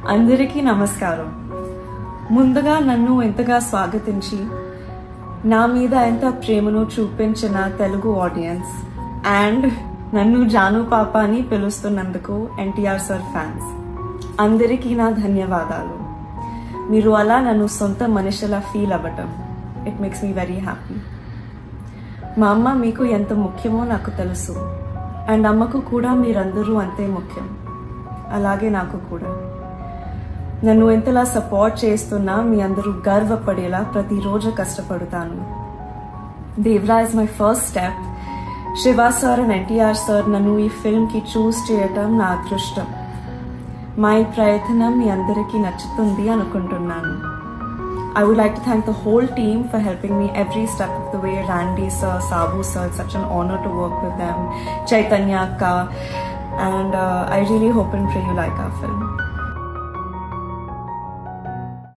అందరికీ నమస్కారం ముందుగా నన్ను ఎంతగా స్వాగతించి నా మీద ఎంత ప్రేమను చూపించిన తెలుగు ఆడియన్స్ అండ్ నన్ను జాను పాప అని పిలుస్తున్నందుకు ఎన్టీఆర్ సార్ ఫ్యాన్స్ అందరికీ నా ధన్యవాదాలు మీరు అలా నన్ను సొంత మనిషిలా ఫీల్ అవ్వటం it makes me very happy మా అమ్మ మీకు ఎంత ముఖ్యమో నాకు తెలుసు అండ్ అమ్మకు కూడా మీరందరూ అంతే ముఖ్యం అలాగే నాకు కూడా నన్ను ఎంతలా సపోర్ట్ చేస్తున్నా మీ అందరూ గర్వపడేలా ప్రతిరోజు కష్టపడతాను Devara is my first step Shiva sir and NTR sir నన్ను ఈ ఫిల్మ్కి చూస్ చేయటం నా అదృష్టం మా ఈ ప్రయత్నం మీ అందరికీ నచ్చుతుంది అనుకుంటున్నాను I would like to thank the whole team for helping me every step of the way. Randy sir, Sabu sir, it's such an honor to work with them. Chaitanya Akka, and uh, I really hope and pray you like our film.